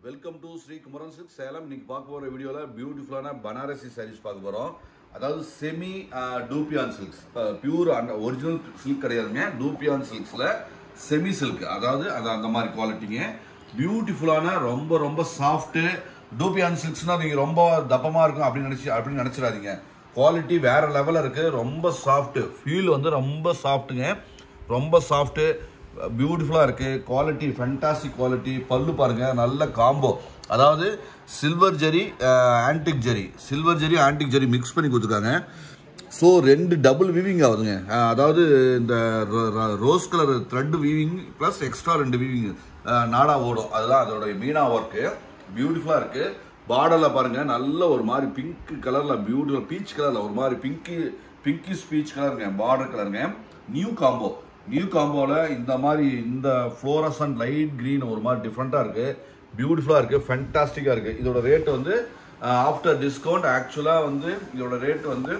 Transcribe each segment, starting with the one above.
welcome to Sri Kumaran silk Salem இன்னைக்கு பார்க்க போற வீடியோல பியூட்டிஃபுல்லான பனாரசி சாரீஸ் பார்க்க போறோம் அதாவது semi dupion silks pure original silk கிடையாதுங்க டூபியான் சில்க்ஸ்ல செமி சில்க் அதாவது அது அந்த மாதிரி குவாலிட்டிங்க பியூட்டிஃபுல்லான ரொம்ப ரொம்ப சாஃப்ட் டூபியான் சில்க்ஸ்னா நீங்க ரொம்ப தப்பமா இருக்கும் அப்படின்னு நினைச்சு அப்படின்னு நினைச்சிடாதீங்க குவாலிட்டி வேற லெவல்ல இருக்கு ரொம்ப சாஃப்ட் ஃபீல் வந்து ரொம்ப சாஃப்ட்டுங்க ரொம்ப சாஃப்ட்டு பியூட்டிஃபுல்லாக இருக்குது குவாலிட்டி ஃபென்டாஸ்டிக் குவாலிட்டி பல்லு பாருங்கள் நல்ல காம்போ அதாவது silver zari antique zari silver zari antique zari mix பண்ணி கொடுத்துருக்காங்க ஸோ ரெண்டு டபுள் வீவிங் ஆகுதுங்க அஹ், அதாவது இந்த rose colour thread weaving plus extra ரெண்டு வீவிங் நாடா ஓடும் அதுதான் அதோட மீனா ஒர்க்கு பியூட்டிஃபுல்லாக இருக்குது பார்டரில் பாருங்கள் நல்ல ஒரு மாதிரி பிங்க் கலரில் பியூட்டிஃபுல் பீச் கலரில் ஒரு மாதிரி பிங்கி பிங்கிஷ் பீச் கலருங்க பார்டர் கலருங்க நியூ காம்போ நியூ காம்போவில் இந்த மாதிரி இந்த ஃப்ளோரசன் லைட் green ஒரு மாதிரி டிஃப்ரெண்ட்டாக இருக்குது பியூட்டிஃபுல்லாக இருக்குது ஃபென்டாஸ்டிக்காக இருக்குது இதோட ரேட் வந்து ஆஃப்டர் டிஸ்கவுண்ட் ஆக்சுவலாக வந்து இதோட ரேட் வந்து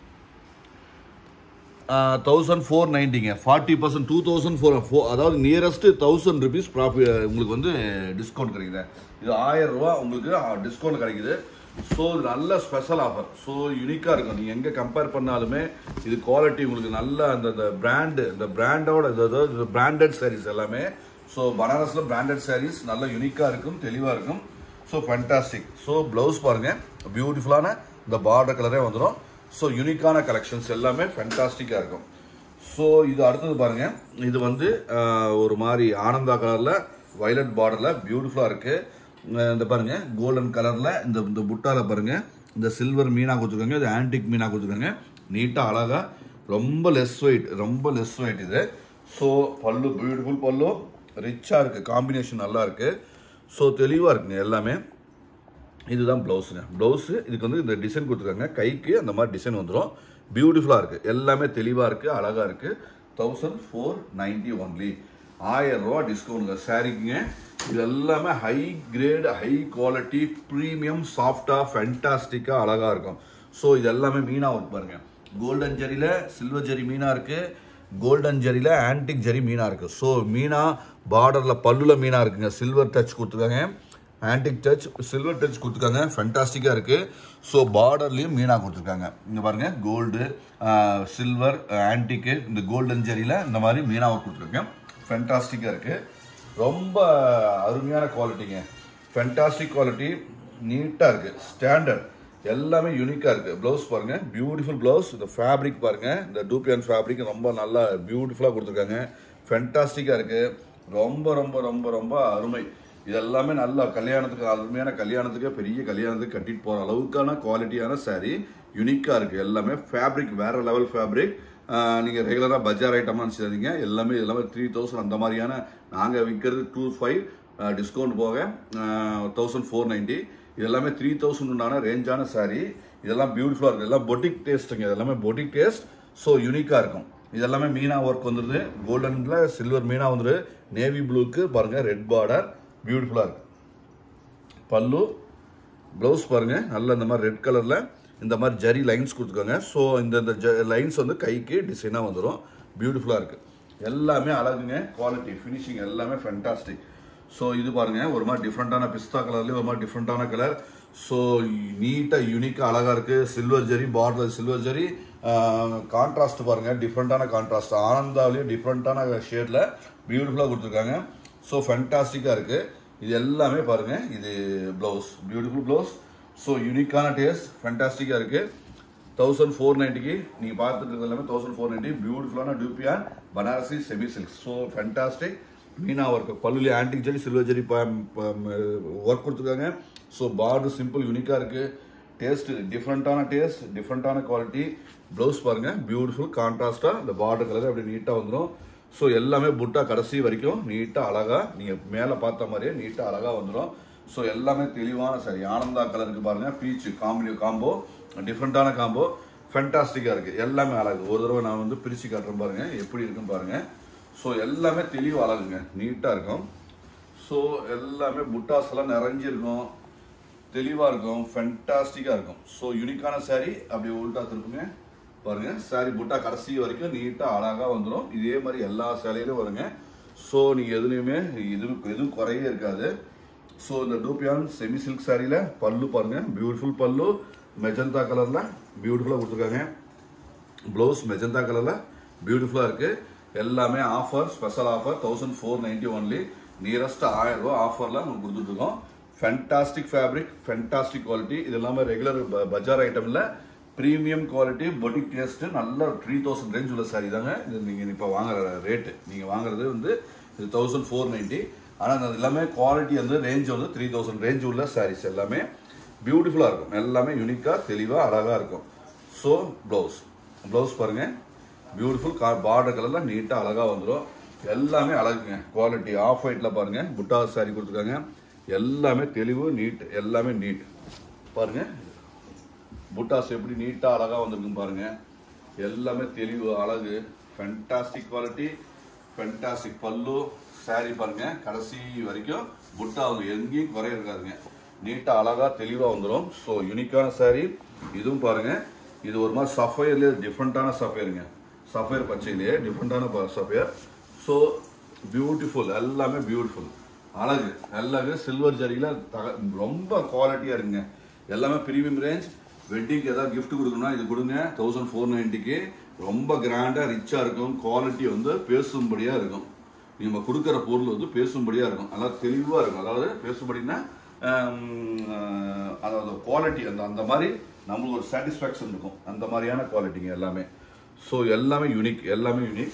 தௌசண்ட் ஃபோர் நைன்ட்டிங்க forty percent two thousand four four அதாவது நியரஸ்ட் தௌசண்ட் ருபீஸ் ப்ராஃபிட் உங்களுக்கு வந்து டிஸ்கவுண்ட் கிடைக்குது இது ஆயிரம் ரூபா உங்களுக்கு டிஸ்கவுண்ட் கிடைக்குது ஸோ இது நல்ல ஸ்பெஷல் ஆஃபர் ஸோ யூனிக்காக இருக்கும் நீங்கள் எங்கே கம்பேர் பண்ணாலுமே இது குவாலிட்டி உங்களுக்கு நல்ல அந்த இந்த பிராண்டு இந்த பிராண்டோட அதாவது பிராண்டட் சாரீஸ் எல்லாமே ஸோ பனாரஸில் பிராண்டட் சாரீஸ் நல்ல யூனிக்காக இருக்கும் தெளிவாக இருக்கும் ஸோ ஃபண்டாஸ்டிக் ஸோ ப்ளவுஸ் பாருங்கள் பியூட்டிஃபுல்லான இந்த பார்டர் கலரே வந்துடும் ஸோ யூனிக்கான கலெக்ஷன்ஸ் எல்லாமே ஃபென்டாஸ்டிக்காக இருக்கும் ஸோ இது அடுத்தது பாருங்க இது வந்து ஆஹ், ஒரு மாதிரி ஆனந்தா கலரில் வயலட் பார்டரில் பியூட்டிஃபுல்லாக இருக்குது இந்த பாருங்க கோல்டன் கலரில் இந்த இந்த புட்டாவில் பாருங்க இந்த சில்வர் மீனா கொடுத்துருக்காங்க இது ஆன்டிக் மீனா கொடுத்துருக்காங்க நீட்டாக அழகாக ரொம்ப லெஸ் வெயிட் ரொம்ப லெஸ் வெயிட் இது ஸோ பல்லு பியூட்டிஃபுல் பல்லு ரிச்சாக இருக்குது காம்பினேஷன் நல்லா இருக்குது ஸோ தெளிவாக இருக்குங்க எல்லாமே இதுதான் ப்ளவுஸுங்க ப்ளவுஸு இதுக்கு வந்து இந்த டிசைன் கொடுத்துருக்காங்க கைக்கு அந்த மாதிரி டிசைன் வந்துடும் பியூட்டிஃபுல்லாக இருக்குது எல்லாமே தெளிவாக இருக்குது அழகாக இருக்குது தௌசண்ட் ஃபோர் நைன்டி ஒன்லி ஆயிரம் ரூபா டிஸ்கவுண்ட்ங்க சாரிக்குங்க இது எல்லாமே high grade high quality premium சாஃப்டாக ஃபென்டாஸ்டிக்காக அழகாக இருக்கும் ஸோ இது எல்லாமே மீனா ஒர்க் பாருங்க கோல்டன் ஜரியில் சில்வர் ஜரி மீனா இருக்குது கோல்டன் ஜரியில் ஆன்டிக் ஜரி மீனா இருக்குது ஸோ மீனா பார்டரில் பல்லுல மீனா இருக்குங்க சில்வர் டச் கொடுத்துருக்காங்க ஆன்டிக் டச் சில்வர் டச் கொடுத்துருக்காங்க ஃபென்டாஸ்டிக்காக இருக்குது ஸோ பார்டர்லேயும் மீனா கொடுத்துருக்காங்க இங்கே பாருங்க கோல்டு சில்வர் ஆன்டிக்கு இந்த கோல்டன் ஜெரியில் இந்த மாதிரி மீனா கொடுத்துருக்காங்க ஃபென்டாஸ்டிக்காக இருக்குது ரொம்ப அருமையான குவாலிட்டிங்க ஃபென்டாஸ்டிக் குவாலிட்டி நீட்டாக இருக்குது ஸ்டாண்டர்ட் எல்லாமே யூனிக்காக இருக்குது ப்ளவுஸ் பாருங்கள் பியூட்டிஃபுல் ப்ளவுஸ் இந்த ஃபேப்ரிக் பாருங்கள் இந்த டூபியான் ஃபேப்ரிக் ரொம்ப நல்லா பியூட்டிஃபுல்லாக கொடுத்துருக்காங்க ஃபென்டாஸ்டிக்காக இருக்குது ரொம்ப ரொம்ப ரொம்ப ரொம்ப அருமை இது எல்லாமே நல்ல கல்யாணத்துக்கு அருமையான கல்யாணத்துக்கு பெரிய கல்யாணத்துக்கு கட்டிட்டு போகிற அளவுக்கான குவாலிட்டியான saree யூனிக்காக இருக்குது எல்லாமே ஃபேப்ரிக் வேற லெவல் ஃபேப்ரிக் நீங்கள் ரெகுலராக பஜார் ஐட்டமாக நினச்சிடாதீங்க எல்லாமே எல்லாமே த்ரீ தௌசண்ட் அந்த மாதிரியான நாங்கள் விற்கிறது டூ ஃபைவ் டிஸ்கவுண்ட் போக தௌசண்ட் ஃபோர் நைன்ட்டி இது எல்லாமே த்ரீ தௌசண்ட் உண்டான ரேஞ்சான saree இதெல்லாம் பியூட்டிஃபுல்லாக இருக்குது எல்லாம் பொட்டிக் டேஸ்ட்டுங்க இது எல்லாமே பொட்டிக் டேஸ்ட் ஸோ யூனிக்காக இருக்கும் இது எல்லாமே மீனா ஒர்க் வந்துடுது கோல்டனில் சில்வர் மீனா வந்துடுது நேவி ப்ளூக்கு பாருங்கள் ரெட் பார்டர் பியூட்டிஃபுல்லாக இருக்குது பல்லு ப்ளவுஸ் பாருங்க நல்ல இந்த மாதிரி ரெட் கலரில் இந்த மாதிரி ஜரி லைன்ஸ் கொடுத்துருக்காங்க ஸோ இந்த இந்த லைன்ஸ் வந்து கைக்கு டிசைனாக வந்துடும் பியூட்டிஃபுல்லாக இருக்குது எல்லாமே அழகுங்க குவாலிட்டி ஃபினிஷிங் எல்லாமே ஃபென்டாஸ்டிக் ஸோ இது பாருங்க ஒரு மாதிரி டிஃப்ரெண்ட்டான பிஸ்தா கலர்லேயே ஒரு மாதிரி டிஃப்ரெண்ட்டான கலர் ஸோ நீட்டாக யூனிக்காக அழகாக இருக்குது silver zari border silver zari contrast பாருங்க டிஃப்ரெண்ட்டான கான்ட்ராஸ்ட் ஆனந்தாவிலேயும் டிஃப்ரெண்ட்டான ஷேடில் பியூட்டிஃபுல்லாக கொடுத்துருக்காங்க ஸோ ஃபென்டாஸ்டிக்காக இருக்குது இது எல்லாமே பாருங்க இது ப்ளவுஸ் பியூட்டிஃபுல் ப்ளவுஸ் ஸோ யூனிக்கான டேஸ்ட் ஃபென்டாஸ்டிக்காக இருக்குது தௌசண்ட் ஃபோர் நைன்ட்டிக்கு நீங்கள் பார்த்துட்டு இருக்கிறது எல்லாமே தௌசண்ட் ஃபோர் நைன்ட்டி பியூட்டிஃபுல்லான dupion Banarasi semi silk so fantastic meena work பல்லுலி antique zari silver zari work கொடுத்துருக்காங்க ஸோ பார்டர் சிம்பிள் யூனிக்காக இருக்குது டேஸ்ட் டிஃப்ரெண்ட்டான டேஸ்ட் டிஃப்ரெண்ட்டான குவாலிட்டி ப்ளவுஸ் பாருங்க பியூட்டிஃபுல் கான்ட்ராஸ்டாக இந்த பார்டர் கலர் அப்படி நீட்டாக வந்துடும் ஸோ எல்லாமே புட்டா கடைசி வரைக்கும் நீட்டாக அழகாக நீங்கள் மேலே பார்த்த மாதிரியே நீட்டாக அழகாக வந்துடும் ஸோ எல்லாமே தெளிவான சரி ஆனந்தா கலருக்கு பாருங்க பீச் காம்பி காம்போ டிஃப்ரெண்ட்டான காம்போ ஃபென்டாஸ்டிக்காக இருக்குது எல்லாமே அழகு ஒரு தடவை நான் வந்து பிரித்து காட்டுறேன் பாருங்க எப்படி இருக்குன்னு பாருங்க ஸோ எல்லாமே தெளிவு அழகுங்க நீட்டாக இருக்கும் ஸோ எல்லாமே புட்டாஸ் எல்லாம் நிறைஞ்சிருக்கும் தெளிவாக இருக்கும் ஃபென்டாஸ்டிக்காக இருக்கும் ஸோ யூனிக்கான saree அப்படியே உள்டா திருப்புங்க பாருங்க saree புட்டா கடைசி வரைக்கும் நீட்டாக அழகாக வந்துடும் இதே மாதிரி எல்லா சேலையிலும் வருங்க ஸோ நீங்கள் எதுலேயுமே இது எதுவும் குறையே இருக்காது ஸோ இந்த டூபியான் செமி சில்க் சாரியில் பல்லு பாருங்க பியூட்டிஃபுல் பல்லு மெஜந்தா கலரில் பியூட்டிஃபுல்லாக கொடுத்துருக்காங்க ப்ளவுஸ் மெஜந்தா கலரில் பியூட்டிஃபுல்லாக இருக்குது எல்லாமே offer special offer thousand four ninety only nearest ஆயிரம் ரூபா ஆஃபரில் உங்களுக்கு கொடுத்துட்ருக்கோம் ஃபென்டாஸ்டிக் ஃபேப்ரிக் ஃபென்டாஸ்டிக் குவாலிட்டி இது எல்லாமே ரெகுலர் பஜார் ஐட்டமில் ப்ரீமியம் குவாலிட்டி பொட்டிக் டேஸ்ட் நல்ல த்ரீ தௌசண்ட் ரேஞ்ச் உள்ள சாரி தாங்க இது நீங்கள் இப்போ வாங்குற ரேட்டு நீங்கள் வாங்குறது வந்து இது தௌசண்ட் ஃபோர் நைன்ட்டி ஆனால் அது எல்லாமே குவாலிட்டி வந்து ரேஞ்ச் வந்து த்ரீ தௌசண்ட் ரேஞ்ச் உள்ள சாரீஸ் எல்லாமே பியூட்டிஃபுல்லாக இருக்கும் எல்லாமே யூனிக்காக தெளிவாக அழகாக இருக்கும் ஸோ ப்ளவுஸ் ப்ளவுஸ் பாருங்கள் பியூட்டிஃபுல் கா பார்டர் கலரில் நீட்டாக அழகாக வந்துடும் எல்லாமே அழகுங்க குவாலிட்டி ஆஃப் ஒயிட்டில் பாருங்கள் புட்டா சாரி கொடுத்துருக்காங்க எல்லாமே தெளிவு நீட் எல்லாமே நீட் பாருங்கள் புட்டாஸ் எப்படி நீட்டாக அழகாக வந்திருக்குன்னு பாருங்க எல்லாமே தெளிவு அழகு fantastic quality fantastic pallu saree பாருங்க கடைசி வரைக்கும் புட்டா வந்து எங்கேயும் குறை இருக்காதுங்க நீட்டாக அழகாக தெளிவாக வந்துடும் ஸோ யூனிக்கான saree இதுவும் பாருங்க இது ஒரு மாதிரி சஃபயர்லேயே டிஃப்ரெண்ட்டான சஃபயருங்க சஃபயர் பச்சையிலேயே டிஃப்ரெண்ட்டான சஃபயர் ஸோ பியூட்டிஃபுல் எல்லாமே பியூட்டிஃபுல் அழகு அழகு சில்வர் ஜரியில் தக ரொம்ப குவாலிட்டியாக இருக்குங்க எல்லாமே ப்ரீமியம் ரேஞ்ச் வெட்டிங்க்கு ஏதாவது gift கொடுக்கணும்னா இது கொடுங்க தௌசண்ட் ஃபோர் நைன்ட்டிக்கு ரொம்ப கிராண்டாக ரிச்சாக இருக்கும் குவாலிட்டி வந்து பேசும்படியாக இருக்கும் நம்ம கொடுக்குற பொருள் வந்து பேசும்படியாக இருக்கும் நல்லா தெளிவாக இருக்கும் அதாவது பேசும்படினா ஆம், ஆஹ், அதாவது குவாலிட்டி அந்த அந்த மாதிரி நம்மளுக்கு ஒரு சாட்டிஸ்ஃபேக்ஷன் இருக்கும் அந்த மாதிரியான குவாலிட்டிங்க எல்லாமே ஸோ எல்லாமே யூனிக் எல்லாமே யூனிக்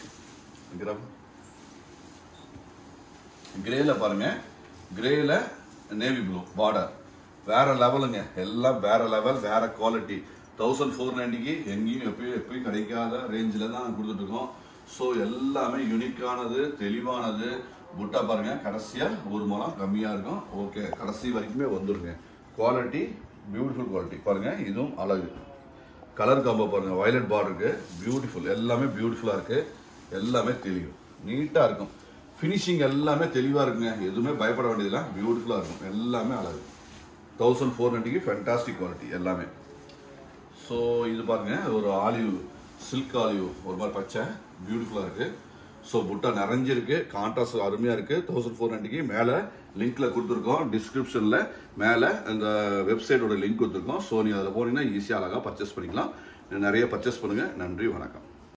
கிரேல பாருங்க கிரேல நேவி ப்ளூ பார்டர் வேற லெவலுங்க எல்லாம் வேற லெவல் வேற குவாலிட்டி தௌசண்ட் ஃபோர் நைன்டிக்கு எங்கேயும் எப்பயும் எப்பயும் கிடைக்காத ரேஞ்சில் தான் கொடுத்துட்டு இருக்கோம் ஸோ எல்லாமே யூனிக்கானது தெளிவானது புட்டா பாருங்க கடைசியா ஒரு முறம் கம்மியா இருக்கும் ஓகே கடைசி வரைக்குமே வந்துருங்க குவாலிட்டி பியூட்டிஃபுல் குவாலிட்டி பாருங்க இதுவும் அழகு கலர் காம்போ பாருங்க வயலட் பார்டருக்கு பியூட்டிஃபுல் எல்லாமே பியூட்டிஃபுல்லா இருக்கு எல்லாமே தெளிவு நீட்டா இருக்கும் ஃபினிஷிங் எல்லாமே தெளிவா இருக்குங்க எதுவுமே பயப்பட வேண்டியதில்லை பியூட்டிஃபுல்லா இருக்கும் எல்லாமே அழகு தௌசண்ட் ஃபோர் நைன்ட்டிக்கு ஃபென்டாஸ்டிக் குவாலிட்டி எல்லாமே ஸோ இது பாருங்க ஒரு ஆலிவ் சில்க் ஆலிவ் ஒரு மாதிரி பச்சை பியூட்டிஃபுல்லாக இருக்கு ஸோ புட்டா நிறைஞ்சிருக்கு கான்ட்ராஸ்ட் அருமையாக இருக்கு தௌசண்ட் ஃபோர் நைன்ட்டிக்கு மேலே லிங்க்ல கொடுத்துருக்கோம் டிஸ்கிரிப்ஷனில் மேலே அந்த வெப்சைட்டோட லிங்க் கொடுத்துருக்கோம் ஸோ நீங்கள் அதில் போனீங்கன்னா ஈஸியாக அழகாக பர்ச்சேஸ் பண்ணிக்கலாம் நிறைய பர்ச்சேஸ் பண்ணுங்க நன்றி வணக்கம்